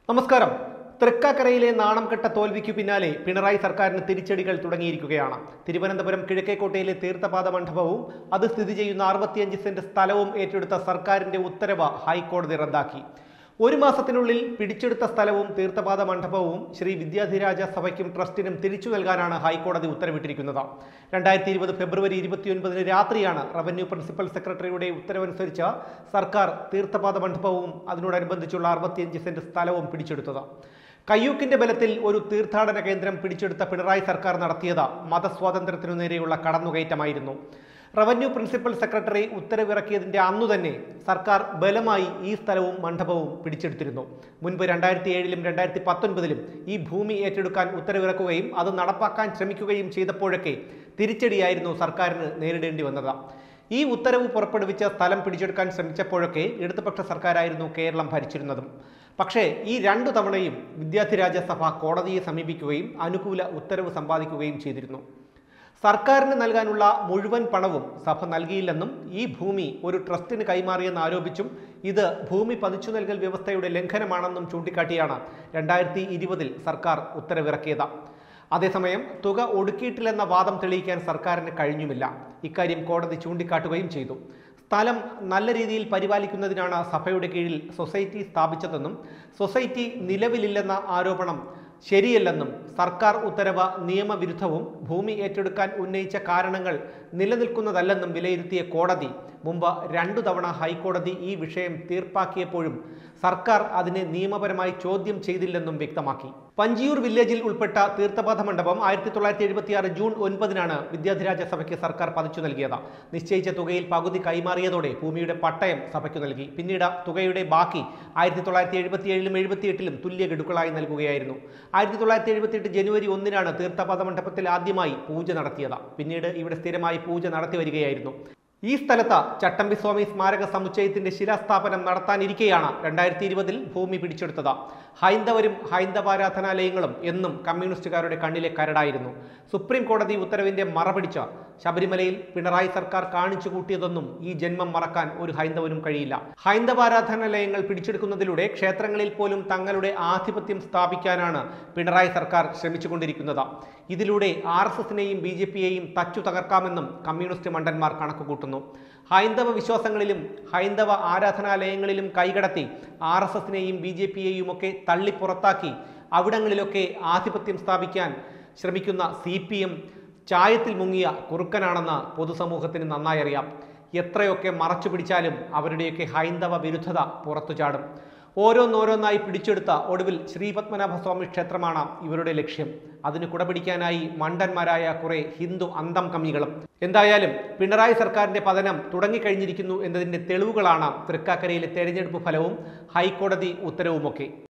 നമസ്കാരം തൃക്കാക്കരയിലെ നാണം കെട്ട തോൽവിക്കു പിന്നാലെ പിണറായി സർക്കാരിന് തിരിച്ചടികൾ തുടങ്ങിയിരിക്കുകയാണ് തിരുവനന്തപുരം കിഴക്കേക്കോട്ടയിലെ തീർത്ഥപാദ മണ്ഡപവും അത് സ്ഥിതി ചെയ്യുന്ന അറുപത്തിയഞ്ച് സെന്റ് സ്ഥലവും ഏറ്റെടുത്ത സർക്കാരിന്റെ ഉത്തരവ് ഹൈക്കോടതി റദ്ദാക്കി ഒരു മാസത്തിനുള്ളിൽ പിടിച്ചെടുത്ത സ്ഥലവും തീർത്ഥപാദ മണ്ഡപവും ശ്രീ വിദ്യാധിരാജ സഭയ്ക്കും ട്രസ്റ്റിനും തിരിച്ചു നൽകാനാണ് ഹൈക്കോടതി ഉത്തരവിട്ടിരിക്കുന്നത് രണ്ടായിരത്തി ഇരുപത് ഫെബ്രുവരി ഇരുപത്തിയൊൻപതിന് രാത്രിയാണ് റവന്യൂ പ്രിൻസിപ്പൽ സെക്രട്ടറിയുടെ ഉത്തരവനുസരിച്ച് സർക്കാർ തീർത്ഥപാദ മണ്ഡപവും അതിനോടനുബന്ധിച്ചുള്ള അറുപത്തിയഞ്ച് സെന്റ് സ്ഥലവും പിടിച്ചെടുത്തത് കയ്യൂക്കിന്റെ ബലത്തിൽ ഒരു തീർത്ഥാടന കേന്ദ്രം പിടിച്ചെടുത്ത പിണറായി സർക്കാർ നടത്തിയത് മതസ്വാതന്ത്ര്യത്തിനു നേരെയുള്ള കടന്നുകയറ്റമായിരുന്നു റവന്യൂ പ്രിൻസിപ്പൽ സെക്രട്ടറി ഉത്തരവിറക്കിയതിന്റെ അന്നു തന്നെ സർക്കാർ ബലമായി ഈ സ്ഥലവും മണ്ഡപവും പിടിച്ചെടുത്തിരുന്നു മുൻപ് രണ്ടായിരത്തി ഏഴിലും രണ്ടായിരത്തി പത്തൊൻപതിലും ഈ ഭൂമി ഏറ്റെടുക്കാൻ ഉത്തരവിറക്കുകയും അത് നടപ്പാക്കാൻ ശ്രമിക്കുകയും ചെയ്തപ്പോഴൊക്കെ തിരിച്ചടിയായിരുന്നു സർക്കാരിന് നേരിടേണ്ടി വന്നത് ഈ ഉത്തരവ് പുറപ്പെടുവിച്ച് സ്ഥലം പിടിച്ചെടുക്കാൻ ശ്രമിച്ചപ്പോഴൊക്കെ ഇടതുപക്ഷ സർക്കാരായിരുന്നു കേരളം ഭരിച്ചിരുന്നതും പക്ഷേ ഈ രണ്ടു തവണയും വിദ്യാർത്ഥിരാജ സഭ കോടതിയെ സമീപിക്കുകയും അനുകൂല ഉത്തരവ് സമ്പാദിക്കുകയും ചെയ്തിരുന്നു സർക്കാരിന് നൽകാനുള്ള മുഴുവൻ പണവും സഭ നൽകിയില്ലെന്നും ഈ ഭൂമി ഒരു ട്രസ്റ്റിന് കൈമാറിയെന്ന് ആരോപിച്ചും ഇത് ഭൂമി പതിച്ചു നൽകൽ വ്യവസ്ഥയുടെ ലംഘനമാണെന്നും ചൂണ്ടിക്കാട്ടിയാണ് രണ്ടായിരത്തി ഇരുപതിൽ സർക്കാർ ഉത്തരവിറക്കിയത് അതേസമയം തുക ഒടുക്കിയിട്ടില്ലെന്ന വാദം തെളിയിക്കാൻ സർക്കാരിന് കഴിഞ്ഞുമില്ല ഇക്കാര്യം കോടതി ചൂണ്ടിക്കാട്ടുകയും ചെയ്തു സ്ഥലം നല്ല രീതിയിൽ പരിപാലിക്കുന്നതിനാണ് സഭയുടെ കീഴിൽ സൊസൈറ്റി സ്ഥാപിച്ചതെന്നും സൊസൈറ്റി നിലവിലില്ലെന്ന ആരോപണം ശരിയല്ലെന്നും സർക്കാർ ഉത്തരവ് നിയമവിരുദ്ധവും ഭൂമി ഏറ്റെടുക്കാൻ ഉന്നയിച്ച കാരണങ്ങൾ നിലനിൽക്കുന്നതല്ലെന്നും വിലയിരുത്തിയ കോടതി മുമ്പ് രണ്ടു തവണ ഹൈക്കോടതി ഈ വിഷയം തീർപ്പാക്കിയപ്പോഴും സർക്കാർ അതിനെ നിയമപരമായി ചോദ്യം ചെയ്തില്ലെന്നും വ്യക്തമാക്കി പഞ്ചിയൂർ വില്ലേജിൽ ഉൾപ്പെട്ട തീർത്ഥപാദ മണ്ഡപം ആയിരത്തി തൊള്ളായിരത്തി എഴുപത്തിയാറ് ജൂൺ ഒൻപതിനാണ് വിദ്യാധിരാജ സഭയ്ക്ക് സർക്കാർ പതിച്ചു നൽകിയത് നിശ്ചയിച്ച തുകയിൽ പകുതി കൈമാറിയതോടെ ഭൂമിയുടെ പട്ടയം സഭയ്ക്ക് നൽകി പിന്നീട് തുകയുടെ ബാക്കി ആയിരത്തി തൊള്ളായിരത്തി എഴുപത്തിയേഴിലും എഴുപത്തിയെട്ടിലും തുല്യ ഗഡുക്കളായി നൽകുകയായിരുന്നു ആയിരത്തി തൊള്ളായിരത്തി എഴുപത്തിയെട്ട് ജനുവരി ഒന്നിനാണ് തീർത്ഥപാദ മണ്ഡപത്തിൽ ആദ്യമായി പൂജ നടത്തിയത് പിന്നീട് ഇവിടെ സ്ഥിരമായി പൂജ നടത്തി വരികയായിരുന്നു ഈ സ്ഥലത്ത് ചട്ടമ്പി സ്വാമി സ്മാരക സമുച്ചയത്തിന്റെ ശിലാസ്ഥാപനം നടത്താനിരിക്കെയാണ് രണ്ടായിരത്തി ഇരുപതിൽ ഭൂമി പിടിച്ചെടുത്തത് ഹൈന്ദവരും ഹൈന്ദവാരാധനാലയങ്ങളും എന്നും കമ്മ്യൂണിസ്റ്റുകാരുടെ കണ്ണിലെ കരടായിരുന്നു സുപ്രീം കോടതി ഉത്തരവിന്റെ മറപിടിച്ച ശബരിമലയിൽ പിണറായി സർക്കാർ കാണിച്ചു കൂട്ടിയതൊന്നും ഈ ജന്മം മറക്കാൻ ഒരു ഹൈന്ദവനും കഴിയില്ല ഹൈന്ദവാരാധനാലയങ്ങൾ പിടിച്ചെടുക്കുന്നതിലൂടെ ക്ഷേത്രങ്ങളിൽ പോലും തങ്ങളുടെ ആധിപത്യം സ്ഥാപിക്കാനാണ് പിണറായി സർക്കാർ ശ്രമിച്ചുകൊണ്ടിരിക്കുന്നത് ഇതിലൂടെ ആർ എസ് എസിനെയും ബി ജെ പിയെയും തച്ചു തകർക്കാമെന്നും കമ്മ്യൂണിസ്റ്റ് മണ്ടന്മാർ കണക്കുകൂട്ടുന്നു ഹൈന്ദവ വിശ്വാസങ്ങളിലും ഹൈന്ദവ ആരാധനാലയങ്ങളിലും കൈകടത്തി ആർ എസ് എസിനെയും ബി ജെ പിയെയും ഒക്കെ തള്ളിപ്പുറത്താക്കി അവിടങ്ങളിലൊക്കെ ആധിപത്യം സ്ഥാപിക്കാൻ ശ്രമിക്കുന്ന സി പി എം ചായത്തിൽ മുങ്ങിയ കുറുക്കനാണെന്ന് പൊതുസമൂഹത്തിന് നന്നായി അറിയാം എത്രയൊക്കെ മറച്ചു പിടിച്ചാലും അവരുടെയൊക്കെ ഹൈന്ദവ വിരുദ്ധത പുറത്തു ചാടും ഓരോന്നോരോന്നായി പിടിച്ചെടുത്ത ഒടുവിൽ ശ്രീപത്മനാഭസ്വാമി ക്ഷേത്രമാണ് ഇവരുടെ ലക്ഷ്യം അതിന് കുടപിടിക്കാനായി മണ്ടന്മാരായ കുറെ ഹിന്ദു അന്തം കമ്മികളും എന്തായാലും പിണറായി സർക്കാരിന്റെ പതനം തുടങ്ങിക്കഴിഞ്ഞിരിക്കുന്നു എന്നതിന്റെ തെളിവുകളാണ് തൃക്കാക്കരയിലെ തെരഞ്ഞെടുപ്പ് ഫലവും ഹൈക്കോടതി ഉത്തരവുമൊക്കെ